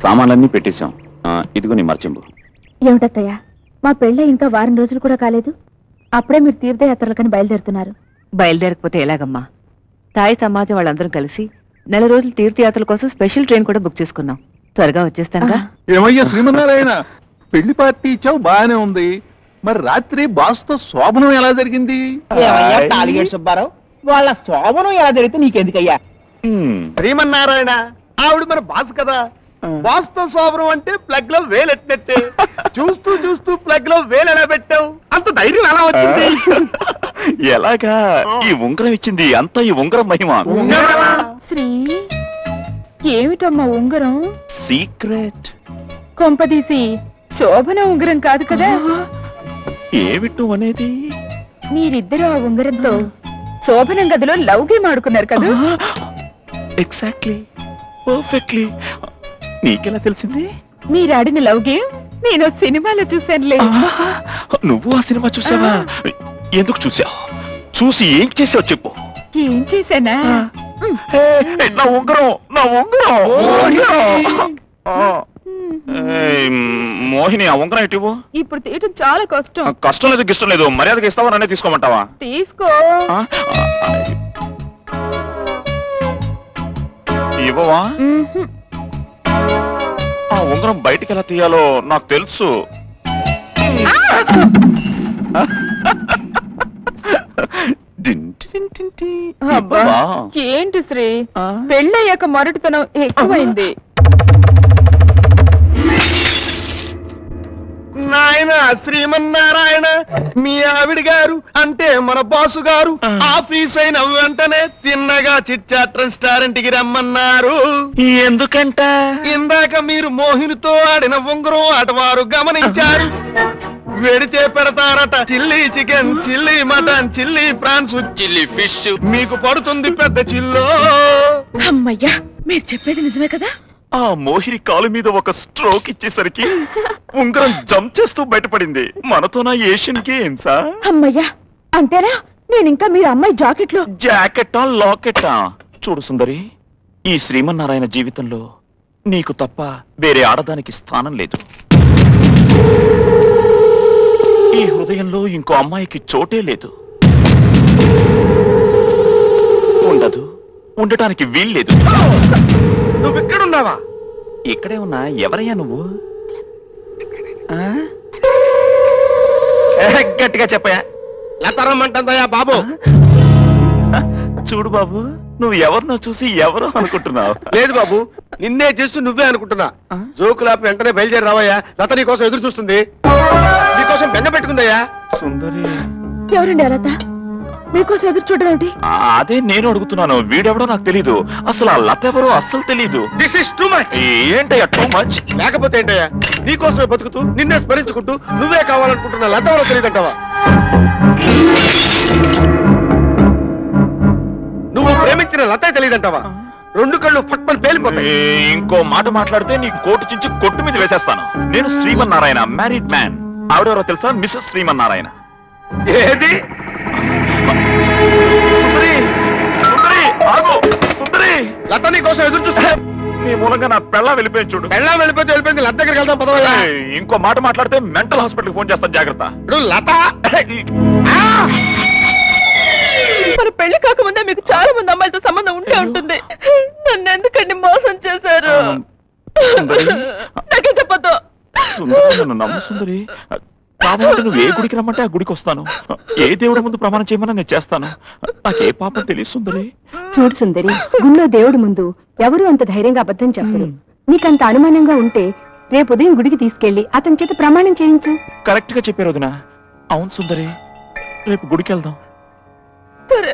సామాన్లన్నీ పెట్టేశాం ఆ, ఇదిగో నీ మర్చింపు ఏమిటత్తయ్యా మా పెళ్ళ ఇంకా వారం రోజులు కూడా కాలేదు అప్పుడే మీరు తీర్థయాత్రలకని బయలుదేరుతున్నారు బయలుదేరకపోతే ఎలాగమ్మా తాయి సమాజం వాళ్ళందరం కలిసి నెల రోజులు తీర్థయాత్రల కోసం స్పెషల్ ట్రైన్ కూడా బుక్ చేసుకున్నాం త్వరగా వచ్చేస్తానుగా ఏమయ్యా శ్రీమన్నారాయణ పెళ్లి పార్టీ ఇచ్చావు బాగానే ఉంది మరి రాత్రి బాస్తో శోభనం ఎలా జరిగింది ఏమయ్యా తాలిగేడు సుబ్బారావు వాళ్ళ శోభనం ఎలా జరిగితే నీకెందుకయ్యా మ్మ్. శ్రీమన్నారాయణ ఆవిడ మన బాస్ కదా బాస్ తో శోభనం అంటే ప్లగ్ లో వేలెట్టినట్టే చూస్తూ చూస్తూ ప్లగ్ లో వేలు ఎలా పెట్టావు అంత ధైర్యం ఎలా వచ్చింది ఎలాగా ఈ ఉంగరం ఇచ్చింది అంతా ఈ ఉంగరం మహిమ శ్రీ ఏమిటమ్మా ఉంగరం సీక్రెట్ కొంపదీసి శోభన ఉంగరం కాదు కదా ఏమిటో అనేది మీరిద్దరూ ఆ ఉంగరంతో శోభనం గదిలో లవ్ గేమ్ ఆడుకున్నారు కదా ఎగ్జాక్ట్లీ పర్ఫెక్ట్లీ నీకెలా తెలిసింది మీరు ఆడిన లవ్ గేమ్ నేను సినిమాలో చూశానులే నువ్వు ఆ సినిమా చూసావా ఎందుకు చూసావు చూసి ఏం చేసావు చెప్పు ఏం చేశానా హే, నా ఉంగరం నా ఉంగరం ఉంగరం. ఆ. ఏయ్, మోహిని ఆ ఉంగరం ఇటు ఇవ్వు. ఇప్పుడు తీయటం చాలా కష్టం కష్టం లేదు గిష్టం లేదు మర్యాదకి ఇస్తావా నన్నే తీసుకోమంటావా తీసుకో ఆ? ఇవ్వవా మ్మ్హ్మ్. ఆ ఉంగరం బయటికి ఎలా తీయాలో నాకు తెలుసు డిన్ డిన్ డిన్ డిన్. అబ్బా. ఇవ్వవా? ఏంటి శ్రీ ఆ? పెళ్ళయ్యాక మొరటితనం ఎక్కువైంది నాయన శ్రీమన్నారాయణ మీ ఆవిడ గారు అంటే మన బాసు గారు ఆఫీస్ అయిన వెంటనే తిన్నగా చిట్చాట్ రెస్టారెంట్ కి రమ్మన్నారు ఎందుకంట ఇందాక మీరు మోహినితో ఆడిన ఉంగరం ఆటవారు గమనించారు వెడితే పెడతారట chilli chicken chilli mutton chilli prawns chilli fish మీకు పడుతుంది పెద్ద చిల్లో అమ్మయ్యా మీరు చెప్పేది నిజమే కదా ఆ మోహిని కాలు మీద ఒక స్ట్రోక్ ఇచ్చేసరికి ఉంగరం జంప్ చేస్తూ బయటపడింది మనతోనా ఏషియన్ గేమ్సా అమ్మయ్యా అంతేనా నేను ఇంకా మీరు అమ్మాయి జాకెట్లో జాకెట్టా లాకెట్టా చూడు సుందరి ఈ శ్రీమన్నారాయణ జీవితంలో నీకు తప్ప వేరే ఆడదానికి స్థానం లేదు ఈ హృదయంలో ఇంకో అమ్మాయికి చోటే లేదు ఉండదు ఉండటానికి వీల్లేదు నువ్వు ఇక్కడున్నావా ఇక్కడే ఉన్నా ఎవరయ్యా నువ్వు ఆ? ఏ, గట్టిగా చెప్పయా లతరమ్మంటుందయ్యా బాబు చూడు బాబు నువ్వు ఎవరినో చూసి ఎవరో అనుకుంటున్నావు లేదు బాబు నిన్నే చేస్తూ నువ్వే అనుకుంటున్నా జోకులాపి వెంటనే బయలుదేరి రావయ్యా లత నీ కోసం ఎదురు చూస్తుంది నీకోసం బెంగ పెట్టుకుందయ్యా సుందరి ఎవరండి అలత మీకోసం ఎదురు చూడడం ఏంటి ఆ, అదే నేను అడుగుతున్నాను వీడెవడో నాకు తెలీదు అసలు ఆ లత ఎవరో అస్సలు తెలీదు దిస్ ఇస్ టూ మచ్ ఏంటయ్యా టూ మచ్ లేకపోతే ఏంటయ్యా నీకోసమే బతుకుతూ నిన్నే స్మరించుకుంటూ నువ్వే కావాలనుకుంటున్న లత ఎవరో తెలియదంటావా నువ్వు ప్రేమించిన లతే తెలియదంటావా రెండు కళ్ళు ఫట్మని పేలిపోతాయి ఇంకో మాట మాట్లాడితే నీ కోటు చించి కొట్టు మీద వేసేస్తాను నేను శ్రీమన్నారాయణ మ్యారీడ్ మ్యాన్ ఆవిడెవరో తెలుసా మిస్సెస్ శ్రీమన్నారాయణ ఏది సుందరి సుందరి ఆగు సుందరి లత నీ కోసం ఎదురు చూస్తా నీ మూలంగా నా పెళ్ళ వెళ్ళిపోయి చూడు పెళ్ళాం వెళ్ళిపోతే వెళ్ళిపోయింది లత దగ్గరికి వెళ్దాం పదవయ్యా ఏయ్, ఇంకో మాట మాట్లాడితే మెంటల్ హాస్పిటల్ ఫోన్ చేస్తాను జాగ్రత్త ఇప్పుడు లత మన పెళ్లి కాకముందే మీకు చాలా మంది అమ్మాయిలతో సంబంధం ఉంటే ఉంటుంది నన్ను ఎందుకండి మోసం చేశారు సుందరి నాకే చెప్పొద్దు సుందరి నన్ను నమ్ము సుందరి కాబట్టి నువ్వు ఏ గుడికి రమ్మంటే ఆ గుడికి వస్తాను ఏ దేవుడి ముందు ప్రమాణం చేయమని నేను చేస్తాను నాకే పాపం తెలియదు సుందరి చూడు సుందరి గుళ్ళో దేవుడి ముందు ఎవరు అంత ధైర్యంగా అబద్ధం చెప్పరు నీకంత అనుమానంగా ఉంటే రేపు ఉదయం గుడికి తీసుకెళ్లి అతని చేత ప్రమాణం చేయించు కరెక్ట్ గా చెప్పారు వదినా అవును సుందరి రేపు గుడికి వెళ్దాం సరే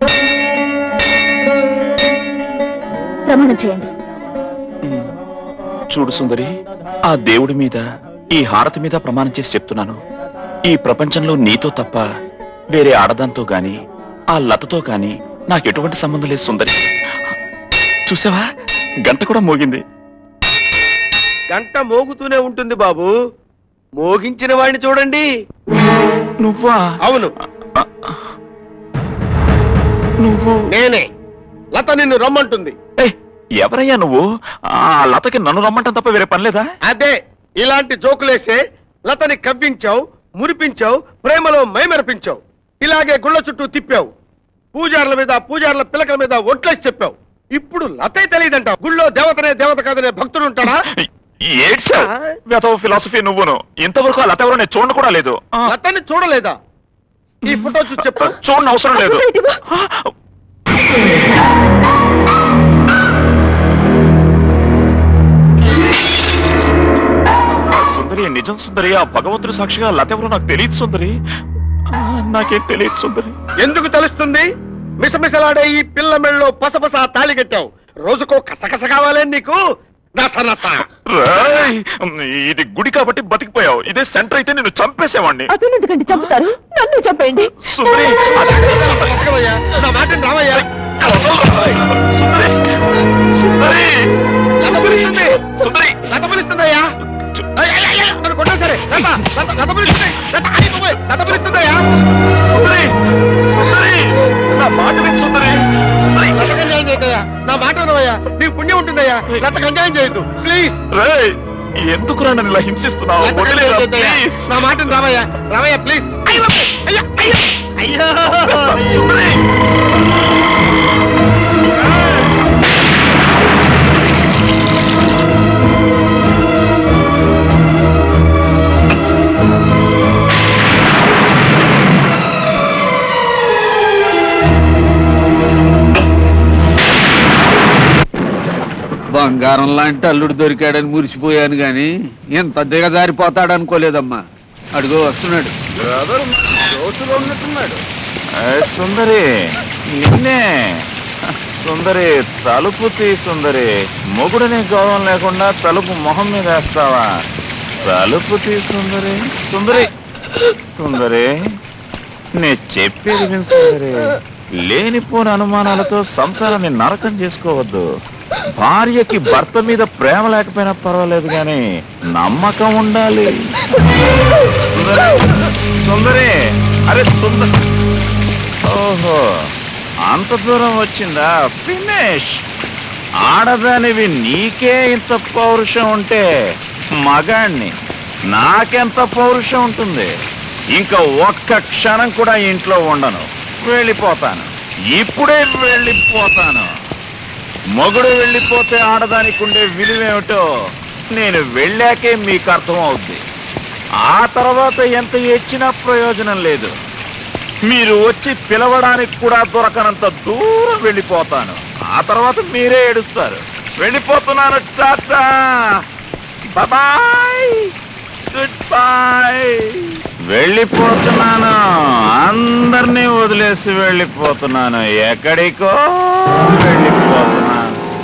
ప్రమాణం చేయండి ఉమ్. చూడు సుందరి ఆ దేవుడి మీద ఈ హారతి మీద ప్రమాణం చేసి చెప్తున్నాను ఈ ప్రపంచంలో నీతో తప్ప వేరే ఆడదాంతో గాని ఆ లతతో గాని నాకు ఎటువంటి సంబంధం లేదు సుందరి చూసావా గంట కూడా మోగింది గంట మోగుతూనే ఉంటుంది బాబు మోగించిన వాడిని చూడండి నువ్వా అవును నువ్వు నేనే లత నిన్ను రమ్మంటుంది ఏయ్, ఎవరయ్యా నువ్వు ఆ లతకి నన్ను రమ్మంటాం తప్ప వేరే పని లేదా అదే ఇలాంటి జోకులేసే లతని కవ్వించావు మురిపించావు ప్రేమలో మైమెరపించావు ఇలాగే గుళ్ళ చుట్టూ తిప్పావు పూజారుల మీద పూజారుల పిలకల మీద ఒట్లేసి చెప్పావు ఇప్పుడు లతే తెలియదంటావు గుళ్ళో దేవతనే దేవత కాదనే భక్తుడు ఉంటాడా ఏడ్చా వెతవ ఫిలాసఫీ నువ్వును ఇంతవరకు ఆ లత ఎవరో నేను చూడను కూడా లేదు ఆ, లతని చూడలేదా ఈ ఫోటో చూసి చెప్పు చూడని అవసరం లేదు ఆ, సుందరి నిజం సుందరి ఆ భగవంతుడి సాక్షిగా లత ఎవరో నాకు తెలియదు సుందరి ఆ, నాకేం తెలియదు సుందరి ఎందుకు తెలుస్తుంది మిసమిసలాడే ఈ పిల్ల మెళ్ళలో పసపస తాళి కట్టావు రోజుకో కసకస కావాలే నీకు నస నస రేయ్, ఇది గుడి కాబట్టి బతికిపోయావు ఇదే సెంటర్ అయితే నిన్ను చంపేసేవాడిని అతను ఎందుకంటే చంపుతారు నన్ను చంపేయండి సుందరి బతకవయ్యా, నా మాటని రావయ్యా సుందరి సుందరి లత పిలుస్తుంది సుందరి లత పిలుస్తుందయ్యా అయ్, అయ్, అయ్, అయ్, నన్ను కొట్టా సరే లత లత లత పిలుస్తుంది లత అయ్ బాబోయ్, లత పిలుస్తుందయ్యా సుందరి సుందరి నా మాట విను సుందరి సుందరి లతకు అన్యాయం చేయద్దయ్యా నా మాట వినవయ్యా నీకు పుణ్యం ఉంటుందయ్యా లతకు అన్యాయం చేయొద్దు ప్లీజ్ రేయ్ ఎందుకురా నన్ను ఇలా హింసిస్తున్నావు లతకు వదిలేరా, అన్యాయం చేయొద్దయ్యా. ప్లీజ్. నా మాటని రావయ్యా రావయ్యా ప్లీజ్ అయ్యో అయ్యో అయ్యో అయ్యో సుందరి బంగారం లాంటి అల్లుడు దొరికాడని మురిసిపోయాను గాని ఇంత దిగజారిపోతాడనుకోలేదమ్మా అడుగో వస్తున్నాడు ఏయ్, సుందరి నిన్నే సుందరి తలుపు తీ సుందరి మొగుడని గౌరవం లేకుండా తలుపు మొహం మీద వేస్తావా తలుపు తీ సుందరి సుందరి సుందరి నే చెప్పేది విను సుందరి లేనిపోని అనుమానాలతో సంసారాన్ని నరకం చేసుకోవద్దు భార్యకి భర్త మీద ప్రేమ లేకపోయినా పర్వాలేదు గాని నమ్మకం ఉండాలి సుందరి సుందరి అరే సుందరి ఓహో అంత దూరం వచ్చిందా ఫినిష్ ఆడదానివి నీకే ఇంత పౌరుషం ఉంటే మగాణ్ణి నాకెంత పౌరుషం ఉంటుంది ఇంకా ఒక్క క్షణం కూడా ఇంట్లో ఉండను వెళ్ళిపోతాను ఇప్పుడే వెళ్ళిపోతాను మొగుడు వెళ్ళిపోతే ఆడదానికి ఉండే విలువేమిటో నేను వెళ్ళాకే మీకు అర్థం అవుద్ది ఆ తర్వాత ఎంత ఇచ్చినా ప్రయోజనం లేదు మీరు వచ్చి పిలవడానికి కూడా దొరకనంత దూరం వెళ్ళిపోతాను ఆ తర్వాత మీరే ఏడుస్తారు వెళ్ళిపోతున్నాను టాటా బాయ్ గుడ్ బాయ్ వెళ్ళిపోతున్నాను అందరినీ వదిలేసి వెళ్ళిపోతున్నాను ఎక్కడికో వెళ్ళిపోతున్నాను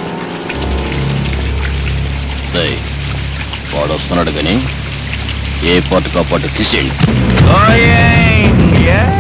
వాడు వస్తున్నాడు కానీ ఏ పట్టుకో పట్టు తీసేయండి Going, yes.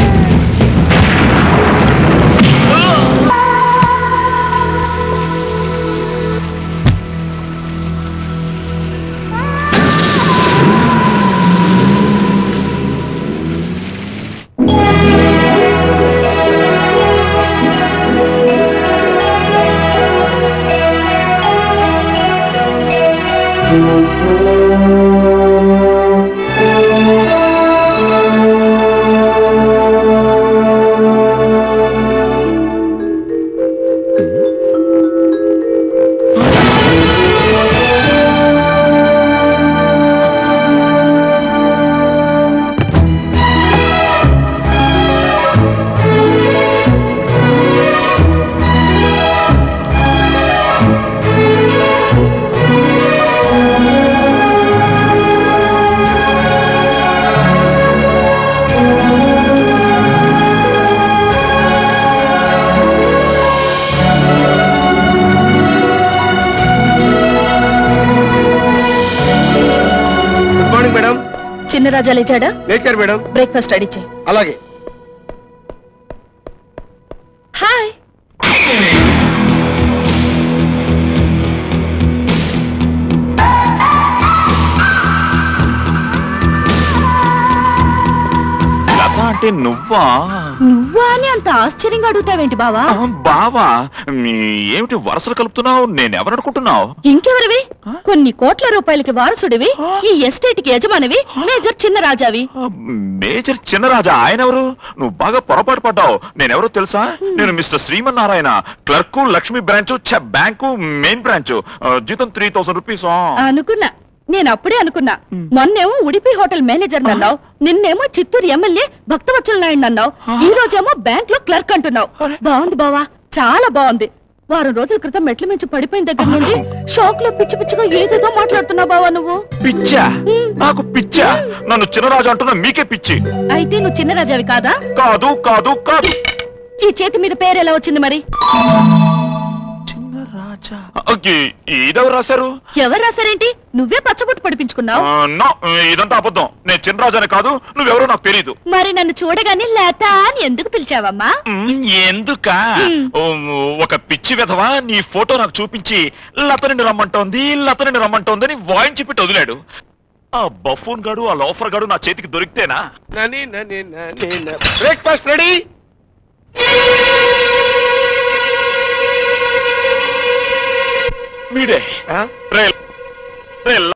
Good morning madam Chinna Raja లేచాడా లేచారు మేడం బ్రేక్ఫాస్ట్ రెడీ చేయి అలాగే హాయ్ లత అంటే అంటే నువ్వా నువ్వా అని అంత ఆశ్చర్యంగా అడుగుతావేంటి బావా ఆ, బావా మీ ఏమిటి వరుసలు కలుపుతున్నావు నేనెవరనుకుంటున్నావు ఇంకెవరివి కొన్ని కోట్ల రూపాయలకి వారసుడివి ఈ ఎస్టేట్ కి యజమానివి మేజర్ చిన్న రాజావి ఆ, మేజర్ చిన్నరాజా ఆయన ఎవరు నువ్వు బాగా పొరపాటు పడ్డావు నేనెవరో తెలుసా నేను mister Srimannarayana clerk Lakshmi branch ఛ, బ్యాంకు మెయిన్ బ్రాంచ్ ఆ, జీతం త్రీ థౌసండ్ రూపీస్ అనుకున్నా నేను అప్పుడే అనుకున్నా మొన్నేమో ఉడిపి హోటల్ మేనేజర్ అన్నావు నిన్నేమో చిత్తూరు ఎమ్మెల్యే భక్తవత్సల నాయుడు అన్నావు ఈ రోజేమో బ్యాంక్ లో క్లర్క్ అంటున్నావు అరే. బాగుంది బావా చాలా బాగుంది వారం రోజుల క్రితం మెట్ల మించి పడిపోయిన దగ్గర నుండి షాక్ లో పిచ్చి పిచ్చిగా ఏదేదో మాట్లాడుతున్నావు బావా నువ్వు పిచ్చా నాకు పిచ్చా నన్ను చిన్నరాజు అంటున్నా మీకే పిచ్చి అయితే నువ్వు చిన్న రాజావి కాదా కాదు కాదు కాదు ఈ చేతి మీద పేరు ఎలా వచ్చింది మరి చిన్నరాజా ఇదెవరు రాశారు ఎవరు రాశారేంటి నువ్వే పచ్చబొట్టు పడిపించుకున్నావు ఆ, నో ఇదంతా అబద్ధం నేను చిన్నరాజానే కాదు నువ్వెవరో నాకు తెలియదు మరి నన్ను చూడగానే లేత అని ఎందుకు పిలిచావమ్మా ఎందుక ఒక పిచ్చి విధవా నీ ఫోటో నాకు చూపించి లతని రమ్మంటోంది లతని రమ్మంటోంది అని వాయించి పెట్టి వదిలాడు ఆ బఫూన్ గాడు ఆ లోఫర్ గాడు నా చేతికి దొరికితేనా బ్రేక్ఫాస్ట్ రెడీ వీడే రే రే